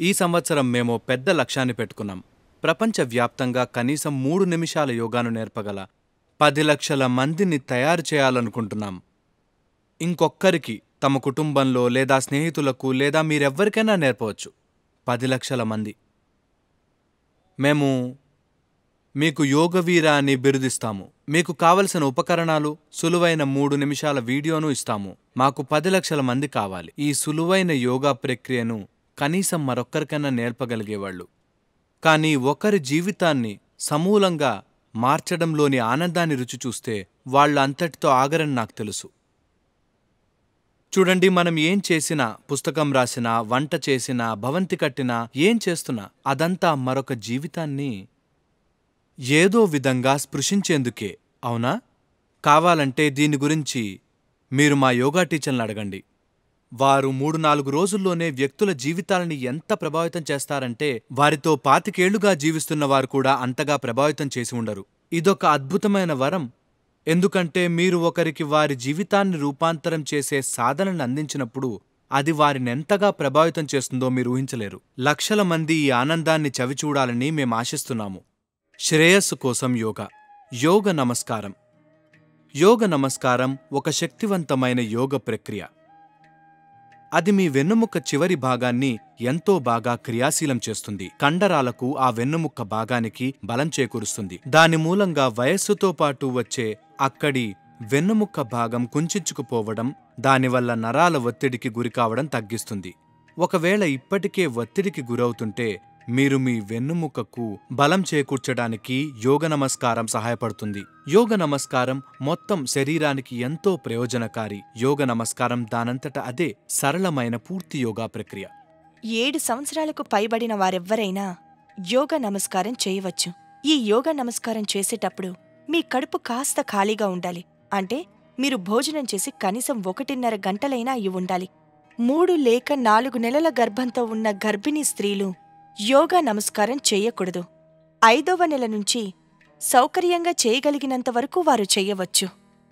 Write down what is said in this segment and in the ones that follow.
ఈ సంవత్సరం మేము పెద్ద లక్ష్యాన్ని పెట్టుకున్నాం ప్రపంచవ్యాప్తంగా కనీసం మూడు నిమిషాల యోగాను నేర్పగల పది లక్షల మందిని తయారు చేయాలనుకుంటున్నాం ఇంకొక్కరికి తమ కుటుంబంలో లేదా స్నేహితులకు లేదా మీరెవ్వరికైనా నేర్పవచ్చు పది లక్షల మంది మేము మీకు యోగవీర అని బిరుదిస్తాము మీకు కావలసిన ఉపకరణాలు సులువైన మూడు నిమిషాల వీడియోను ఇస్తాము మాకు పది లక్షల మంది కావాలి ఈ సులువైన యోగా ప్రక్రియను కనీసం మరొక్కరికైనా నేర్పగలిగేవాళ్ళు కానీ ఒకరి జీవితాన్ని సమూలంగా మార్చడంలోని ఆనందాన్ని రుచి చూస్తే వాళ్ళ అంతటితో ఆగరని నాకు తెలుసు చూడండి మనం ఏం చేసినా పుస్తకం రాసినా వంట చేసినా భవంతి కట్టినా ఏం చేస్తున్నా అదంతా మరొక జీవితాన్ని ఏదో విధంగా స్పృశించేందుకే అవునా కావాలంటే దీని గురించి మీరు మా యోగా టీచర్ని అడగండి వారు మూడు నాలుగు రోజుల్లోనే వ్యక్తుల జీవితాలని ఎంత ప్రభావితం చేస్తారంటే వారితో పాతికేళ్లుగా జీవిస్తున్న వారు కూడా అంతగా ప్రభావితం చేసి ఉండరు ఇదొక అద్భుతమైన వరం ఎందుకంటే మీరు ఒకరికి వారి జీవితాన్ని రూపాంతరం చేసే సాధనను అందించినప్పుడు అది వారినెంతగా ప్రభావితం చేస్తుందో మీరు ఊహించలేరు లక్షల మంది ఈ ఆనందాన్ని చవిచూడాలని మేము ఆశిస్తున్నాము శ్రేయస్సు కోసం యోగా యోగ నమస్కారం యోగ నమస్కారం ఒక శక్తివంతమైన యోగ ప్రక్రియ అది మీ వెన్నుముక్క చివరి భాగాన్ని ఎంతో బాగా క్రియాశీలం చేస్తుంది కండరాలకు ఆ వెన్నుముక్క భాగానికి బలం చేకూరుస్తుంది దాని మూలంగా వయస్సుతో పాటు వచ్చే అక్కడి వెన్నుముక్క భాగం కుంచుకుపోవడం దానివల్ల నరాల ఒత్తిడికి గురికావడం తగ్గిస్తుంది ఒకవేళ ఇప్పటికే ఒత్తిడికి గురవుతుంటే మీరు మీ వెన్నుముకకు బలం చేకూర్చడానికి యోగ నమస్కారం సహాయపడుతుంది యోగ నమస్కారం మొత్తం శరీరానికి ఎంతో ప్రయోజనకారి యోగ నమస్కారం దానంతట అదే సరళమైన పూర్తి యోగా ప్రక్రియ ఏడు సంవత్సరాలకు పైబడిన వారెవ్వరైనా యోగ నమస్కారం చేయవచ్చు ఈ యోగ నమస్కారం చేసేటప్పుడు మీ కడుపు కాస్త ఖాళీగా ఉండాలి అంటే మీరు భోజనం చేసి కనీసం ఒకటిన్నర గంటలైనా అయి ఉండాలి మూడు లేక నాలుగు నెలల గర్భంతో ఉన్న గర్భిణీ స్త్రీలు యోగా నమస్కారం చేయకూడదు ఐదవ నెల నుంచి సౌకర్యంగా చేయగలిగినంత వరకు వారు చేయవచ్చు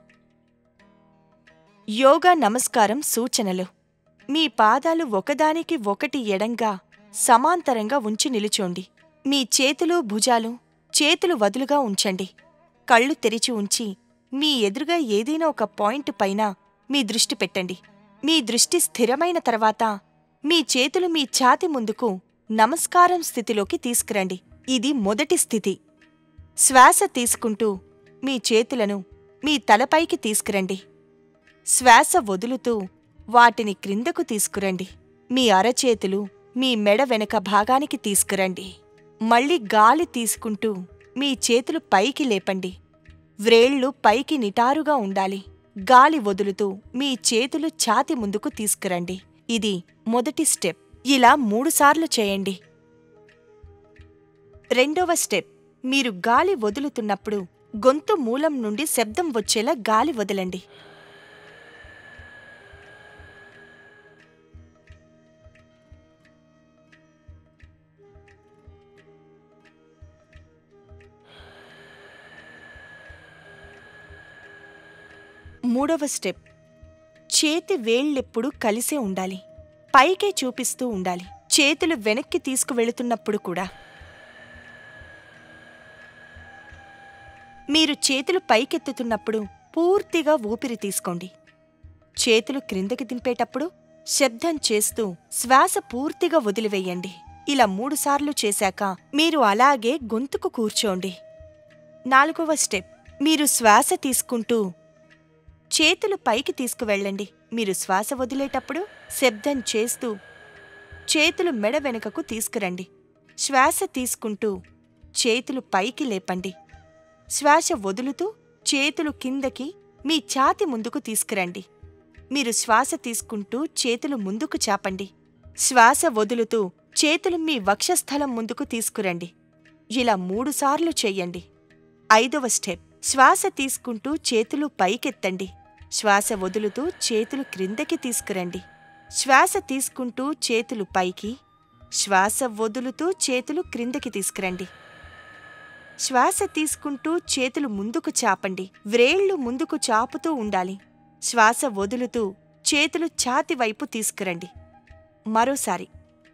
యోగా నమస్కారం సూచనలు మీ పాదాలు ఒకదానికి ఒకటి ఎడంగా సమాంతరంగా ఉంచి నిలుచోండి మీ చేతులు భుజాలు చేతులు వదులుగా ఉంచండి కళ్ళు తెరిచి ఉంచి మీ ఎదురుగా ఏదైనా ఒక పాయింట్ పైన మీ దృష్టి పెట్టండి మీ దృష్టి స్థిరమైన తర్వాత మీ చేతులు మీ ఛాతి ముందుకు నమస్కారం స్థితిలోకి తీసుకురండి ఇది మొదటి స్థితి శ్వాస తీసుకుంటూ మీ చేతులను మీ తలపైకి తీసుకురండి శ్వాస వదులుతూ వాటిని క్రిందకు తీసుకురండి మీ అరచేతులు మీ మెడ వెనక భాగానికి తీసుకురండి మళ్ళీ గాలి తీసుకుంటూ మీ చేతులు పైకి లేపండి వ్రేళ్లు పైకి నిటారుగా ఉండాలి గాలి వదులుతూ మీ చేతులు ఛాతి ముందుకు తీసుకురండి ఇది మొదటి స్టెప్ ఇలా మూడుసార్లు చేయండి రెండవ స్టెప్ మీరు గాలి వదులుతున్నప్పుడు గొంతు మూలం నుండి శబ్దం వచ్చేలా గాలి వదలండి మూడవ స్టెప్ చేతి వేళ్ళెప్పుడు కలిసే ఉండాలి పైకే చూపిస్తూ ఉండాలి చేతులు వెనక్కి తీసుకువెళుతున్నప్పుడు కూడా మీరు చేతులు పైకెత్తుతున్నప్పుడు పూర్తిగా ఊపిరి తీసుకోండి చేతులు క్రిందకి దింపేటప్పుడు శబ్దం చేస్తూ శ్వాస పూర్తిగా వదిలివేయండి ఇలా మూడుసార్లు చేశాక మీరు అలాగే గొంతుకు కూర్చోండి నాలుగవ స్టెప్ మీరు శ్వాస తీసుకుంటూ చేతులు పైకి తీసుకువెళ్ళండి మీరు శ్వాస వదిలేటప్పుడు శబ్దం చేస్తూ చేతులు మెడ వెనుకకు తీసుకురండి శ్వాస తీసుకుంటూ చేతులు పైకి లేపండి శ్వాస వదులుతూ చేతులు కిందకి మీ ఛాతి ముందుకు తీసుకురండి మీరు శ్వాస తీసుకుంటూ చేతులు ముందుకు చాపండి శ్వాస వదులుతూ చేతులు మీ వక్షస్థలం ముందుకు తీసుకురండి ఇలా మూడుసార్లు చెయ్యండి ఐదవ స్టెప్ శ్వాస తీసుకుంటూ చేతులు పైకెత్తండి శ్వాస వదులుతూ చేతులు క్రిందకి తీసుకురండి శ్వాస తీసుకుంటూ చేతులు పైకి శ్వాస వదులుతూ చేతులు క్రిందకి తీసుకురండి శ్వాస తీసుకుంటూ చేతులు ముందుకు చాపండి వ్రేళ్లు ముందుకు చాపుతూ ఉండాలి శ్వాస వదులుతూ చేతులు ఛాతి వైపు తీసుకురండి మరోసారి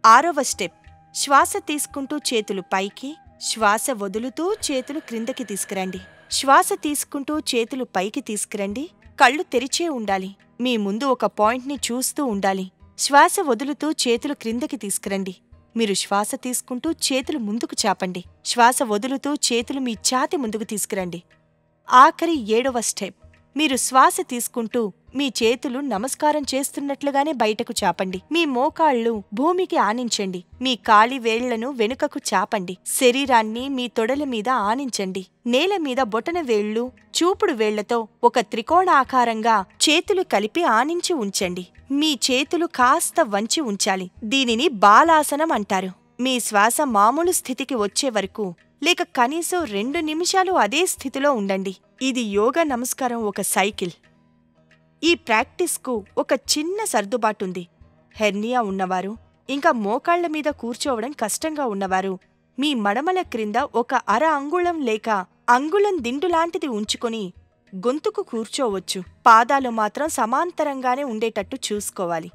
ఆరవ స్టెప్ శ్వాస తీసుకుంటూ చేతులు పైకి శ్వాస వదులుతూ చేతులు క్రిందకి తీసుకురండి శ్వాస తీసుకుంటూ చేతులు పైకి తీసుకురండి కళ్ళు తెరిచే ఉండాలి మీ ముందు ఒక పాయింట్ని చూస్తూ ఉండాలి శ్వాస వదులుతూ చేతులు క్రిందకి తీసుకురండి మీరు శ్వాస తీసుకుంటూ చేతులు ముందుకు చాపండి శ్వాస వదులుతూ చేతులు మీ ఛాతి ముందుకు తీసుకురండి ఆఖరి ఏడవ స్టెప్ మీరు శ్వాస తీసుకుంటూ మీ చేతులు నమస్కారం చేస్తున్నట్లుగానే బయటకు చాపండి మీ మోకాళ్ళు భూమికి ఆనించండి మీ కాలి వేళ్లను వెనుకకు చాపండి శరీరాన్ని మీ తొడల మీద ఆనించండి నేల మీద బొటన వేళ్లు చూపుడు వేళ్లతో ఒక త్రికోణాకారంగా చేతులు కలిపి ఆనించి ఉంచండి మీ చేతులు కాస్త వంచి ఉంచాలి దీనిని బాలాసనం అంటారు మీ శ్వాస మామూలు స్థితికి వచ్చే వరకు లేక కనీసం రెండు నిమిషాలు అదే స్థితిలో ఉండండి ఇది యోగా నమస్కారం ఒక సైకిల్ ఈ ప్రాక్టీస్కు ఒక చిన్న సర్దుబాటుంది హెర్నియా ఉన్నవారు ఇంకా మోకాళ్ల మీద కూర్చోవడం కష్టంగా ఉన్నవారు మీ మడమల క్రింద ఒక అర అంగుళం లేక అంగుళం దిండులాంటిది ఉంచుకొని గొంతుకు కూర్చోవచ్చు పాదాలు మాత్రం సమాంతరంగానే ఉండేటట్టు చూసుకోవాలి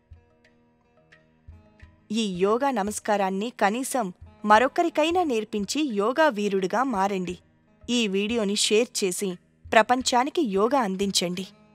ఈ యోగా నమస్కారాన్ని కనీసం మరొకరికైనా నేర్పించి యోగా వీరుడిగా మారండి ఈ వీడియోని షేర్ చేసి ప్రపంచానికి యోగా అందించండి